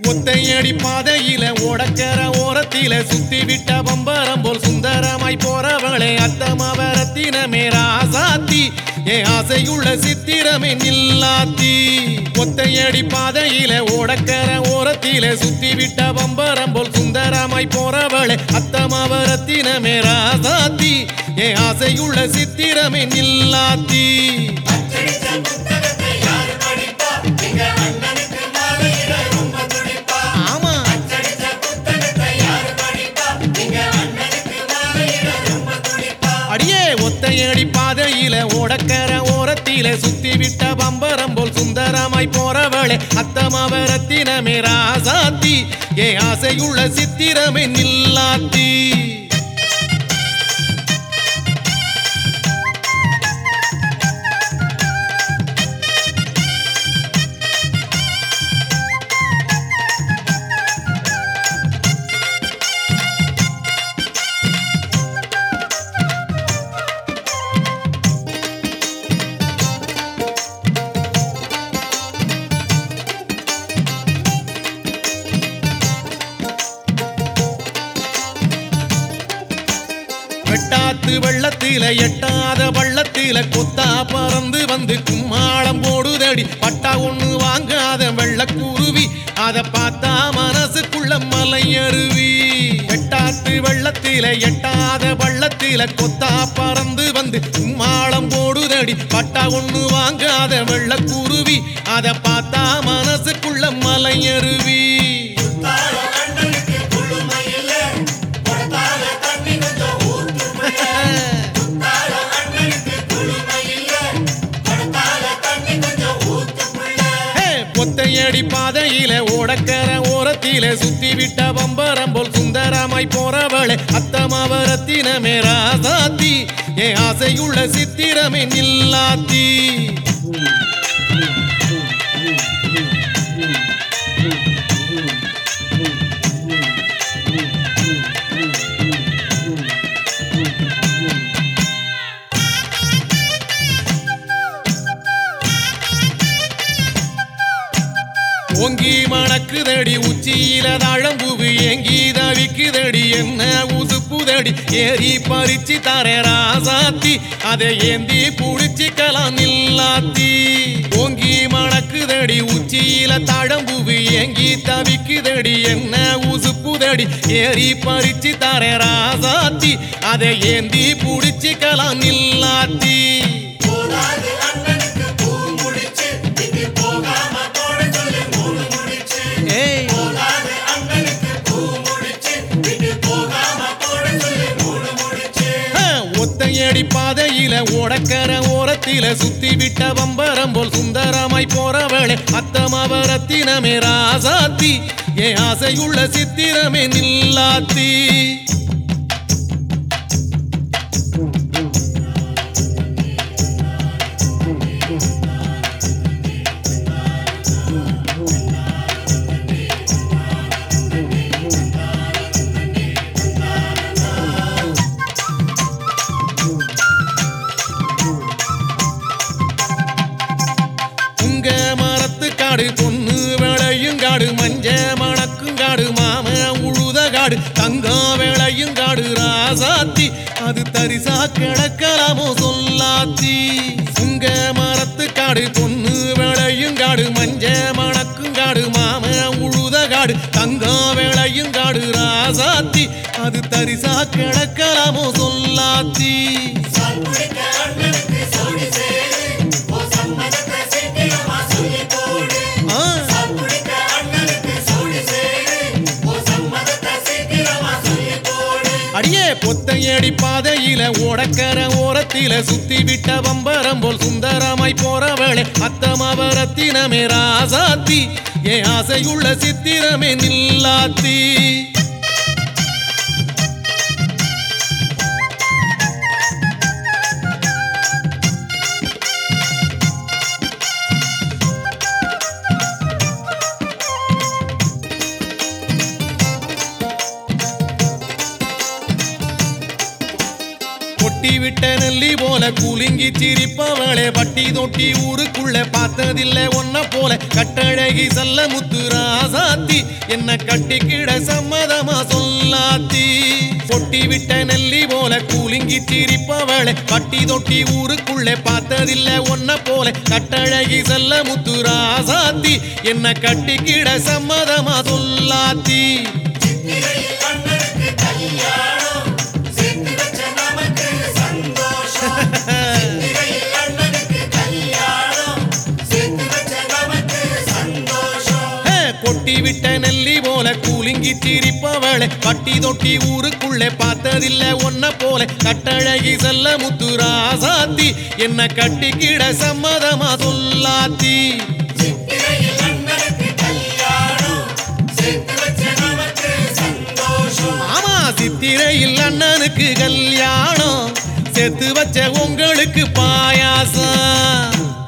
ஒத்தையடி பாதையில ஓடக்கர ஓரத்தில சுத்தி விட்ட பம்பரம் போல் சுந்தரமாய் போறவளே அத்தமவரத்தினமே ராசாத்தி என் ஆசையுள்ள சித்திரமே நில்லாத்தி ஒத்தையடி பாதையில ஓடக்கர ஓரத்தில சுத்தி விட்ட பம்பரம் போல் சுந்தரமாய் போறவளே அத்தமவரத்தினமே ராசாத்தி என் ஆசையுள்ள சித்திரமே நில்லாத்தி அச்சடிச்ச புத்தகத்தை யாரு படிப்பா எங்க அண்ணனுக்கு மாலையிட ரொம்ப துடிப்பா ஆமா அச்சடிச்ச புத்தகத்தை யாரு படிப்பா எங்க அண்ணனுக்கு மாலையிட ரொம்ப துடிப்பா அடியே ஒத்தையடி பாதையில ஓடக்கர ஓரத்தில சுத்தி விட்ட பம்பரம் போல் சுந்தரமாய் போறவளே அத்தமவரத்தினமே ராசாத்தி ஏ ஆசையுள்ள சித்திரமே நில்லாத்தி வெட்டாத்து வெள்ளத்தில எட்டாத பள்ளத்தில கொத்தா பறந்து வந்து கும்மாளம் போடுதடி பட்டா ஒண்ணு வாங்காத வெள்ளக்குருவி அத பார்த்தா மனசுக்குள்ள மலை அருவி வெட்டாத்து வெள்ளத்தில எட்டாத பள்ளத்தில கொத்தா பறந்து வந்து கும்மாளம் போடுதடி பட்டா ஒண்ணு வாங்காத வெள்ளக்குருவி அத பார்த்தா மனசுக்குள்ள மலை அருவி தாழ அண்ணனுக்கு குளுமை இல்ல கொடுத்தால தண்ணி கொஞ்சம் ஊத்துமைய தாழ அண்ணனுக்கு குளுமை இல்ல கொடுத்தால தண்ணி கொஞ்சம் ஊத்துமைய ஹே, ஒத்தையடி பாதையில ஓடக்கர ஓரத்தில சுத்தி விட்ட பம்பரம் போல் சுந்தரமாய் போறவளே அத்தமவரத்தினமே ராசாத்தி என் ஆசையுள்ள சித்திரமே நில்லாத்தி ஓங்கி மணக்குதடி உச்சியில தாழம்பூவு ஏங்கி தவிக்குதடி என்ன உசுப்புதடி ஏறி பறிச்சு தர ராசாத்தி அதை ஏந்தி புடிச்சிக்கலாம் நில்லாத்தி ஓங்கி மணக்குதடி உச்சியில தாழம்பூவு ஏங்கி தவிக்குதடி என்ன உசுப்புதடி ஏறி பறிச்சு தர ராசாத்தி அதை ஏந்தி புடிச்சிக்கலாம் நில்லாத்தி போதாது அண்ணனுக்கு பூ முடிச்சு இது போகாம போட சொல்லு மூணு முடிச்சு ஏய் போதாது அண்ணனுக்கு பூ முடிச்சு இது போகாம போட சொல்லு மூணு முடிச்சு ஆ, ஒத்தையடி பாதையில ஓடக்கர ஓரத்தில சுத்தி விட்ட பம்பரம் போல் சுந்தரமாய் போறவளே அத்தமவரத்தினமே ராசாத்தி என் ஆசையுள்ள சித்திரமே நில்லாத்தி உங்க மரத்து காடு பொண்ணு விளையும் காடு மஞ்ச மணக்கும் காடு மாம உழுத காடு தங்கம் விளையும் காடு ராசாத்தி அது தரிசா கிடக்கலாமோ சொல்லாத்தி உங்க மரத்து காடு பொண்ணு விளையும் காடு மஞ்ச மணக்கும் காடு மாம உழுத காடு தங்கம் விளையும் காடு ராசாத்தி அது தரிசா கிடக்கலாமோ சொல்லாத்தி சாப்பிடுக்க அண்ணனுக்கு சோடி சேரு ஓ சம்மதத்தை சீக்கிரமா சொல்லி போடு ஆ சாப்பிடுக்க அண்ணனுக்கு சோடி சேரு ஓ சம்மதத்தை சீக்கிரமா சொல்லி போடு அடியே பொத்தையடி பாதையில ஓடக்கர ஓரத்தில சுத்தி விட்ட பம்பரம் போல் சுந்தரமாய் போறவளே அத்தமவரத்தினமே ராசாத்தி என் ஆசையுள்ள சித்திரமே நில்லாத்தி கொட்டி விட்ட விட்ட நெல்லி போல குலுங்கி சிரிப்பவளே பட்டி தொட்டி ஊருக்குள்ள பார்த்ததில்லை ஒன்ன போல கட்டழகி செல்ல முத்து ராசாத்தி என்ன கட்டிக்கிட சம்மதமா சொல்லாத்தி பொட்டி விட்ட நெல்லி போல குலுங்கி சிரிப்பவளே பட்டி தொட்டி ஊருக்குள்ளே பார்த்ததில்லை ஒன்ன போல கட்டழகி செல்ல முத்து ராசாத்தி என்ன கட்டிக்கிட சம்மதமா சொல்லாத்தி சித்திரையில் அண்ணனுக்கு கல்யாணம் சேர்த்து வச்ச நமக்கு சந்தோஷம் சித்திரையில் அண்ணனுக்கு கல்யாணம் சேர்த்து வச்ச நமக்கு சந்தோஷம் ஹே, கொட்டி விட்ட நெல்லி போல கூலிங்கி சிரிப்பவளை பட்டி தொட்டி ஊருக்குள்ளே பார்த்ததில்லை ஒன்ன போல கட்டழகி செல்ல முத்து ராசாத்தி என்ன கட்டிக்கிட சம்மதமா சொல்லாத்தி சித்திரையில் அண்ணனுக்கு கல்யாணம் சேர்த்து வச்ச நமக்கு சந்தோஷம் ஆமா சித்திரையில் அண்ணனுக்கு கல்யாணம் செத்து வச்ச உங்களுக்கு பாயாசம்